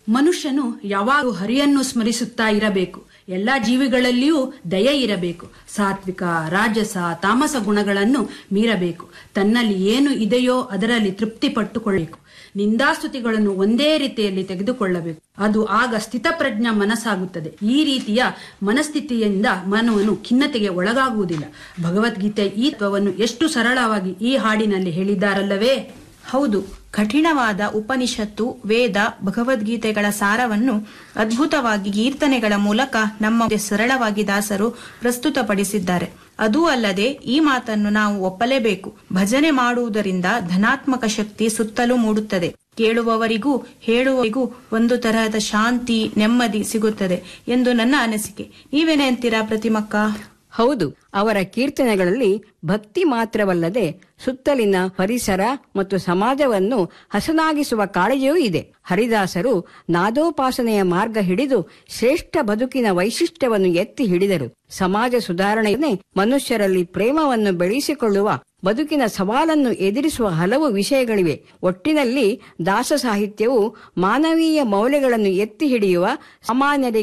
ಮನುಷ್ಯನು ಯಾವಾಗೂ ಹರಿಯನ್ನು ಸ್ಮರಿಸುತ್ತಾ ಇರಬೇಕು ಎಲ್ಲಾ ಜೀವಿಗಳಲ್ಲಿಯೂ ದಯೆ ಇರಬೇಕು ಸಾತ್ವಿಕ ರಾಜಸ ತಾಮಸ ಗುಣಗಳನ್ನು ಮೀರಬೇಕು ತನ್ನಲ್ಲಿ ಏನು ಇದೆಯೋ ಅದರಲ್ಲಿ ತೃಪ್ತಿ ಪಟ್ಟುಕೊಳ್ಳಬೇಕು ನಿಂದಾಸ್ತುತಿಗಳನ್ನು ಒಂದೇ ರೀತಿಯಲ್ಲಿ ತೆಗೆದುಕೊಳ್ಳಬೇಕು ಅದು ಆಗ ಸ್ಥಿತಪ್ರಜ್ಞ ಮನಸ್ಸಾಗುತ್ತದೆ ಈ ರೀತಿಯ ಮನಸ್ಥಿತಿಯಿಂದ ಮಾನವನು ಖಿನ್ನತೆಗೆ ಒಳಗಾಗುವುದಿಲ್ಲ ಭಗವದ್ಗೀತೆ ಈ ತತ್ವವನ್ನು ಎಷ್ಟು ಸರಳವಾಗಿ ಈ ಹಾಡಿನಲ್ಲಿ ಹೇಳಿದ್ದಾರಲ್ಲವೇ ಹೌದು ಕಠಿಣವಾದ ಉಪನಿಷತ್ತು ವೇದ ಭಗವದ್ಗೀತೆಗಳ ಸಾರವನ್ನು ಅದ್ಭುತವಾಗಿ ಕೀರ್ತನೆಗಳ ಮೂಲಕ ನಮ್ಮ ಮುಂದೆ ಸರಳವಾಗಿ ದಾಸರು ಪ್ರಸ್ತುತಪಡಿಸಿದ್ದಾರೆ ಅದೂ ಅಲ್ಲದೆ ಈ ಮಾತನ್ನು ನಾವು ಒಪ್ಪಲೇಬೇಕು ಭಜನೆ ಮಾಡುವುದರಿಂದ ಧನಾತ್ಮಕ ಶಕ್ತಿ ಸುತ್ತಲೂ ಮೂಡುತ್ತದೆ ಕೇಳುವವರಿಗೂ ಹೇಳುವವರಿಗೂ ಒಂದು ತರಹದ ಶಾಂತಿ ನೆಮ್ಮದಿ ಸಿಗುತ್ತದೆ ಎಂದು ನನ್ನ ಅನಿಸಿಕೆ ನೀವೇನೇ ಅಂತೀರಾ ಪ್ರತಿಮಕ್ಕ ಹೌದು ಅವರ ಕೀರ್ತನೆಗಳಲ್ಲಿ ಭಕ್ತಿ ಮಾತ್ರವಲ್ಲದೆ ಸುತ್ತಲಿನ ಪರಿಸರ ಮತ್ತು ಸಮಾಜವನ್ನು ಹಸನಾಗಿಸುವ ಕಾಳಜಿಯೂ ಇದೆ ಹರಿದಾಸರು ನಾದೋಪಾಸನೆಯ ಮಾರ್ಗ ಹಿಡಿದು ಶ್ರೇಷ್ಠ ಬದುಕಿನ ವೈಶಿಷ್ಟ್ಯವನ್ನು ಎತ್ತಿ ಹಿಡಿದರು ಸಮಾಜ ಸುಧಾರಣೆಯನ್ನೇ ಮನುಷ್ಯರಲ್ಲಿ ಪ್ರೇಮವನ್ನು ಬೆಳೆಸಿಕೊಳ್ಳುವ ಬದುಕಿನ ಸವಾಲನ್ನು ಎದುರಿಸುವ ಹಲವು ವಿಷಯಗಳಿವೆ ಒಟ್ಟಿನಲ್ಲಿ ದಾಸ ಸಾಹಿತ್ಯವು ಮಾನವೀಯ ಮೌಲ್ಯಗಳನ್ನು ಎತ್ತಿ ಹಿಡಿಯುವ ಸಾಮಾನ್ಯರಿಗೆ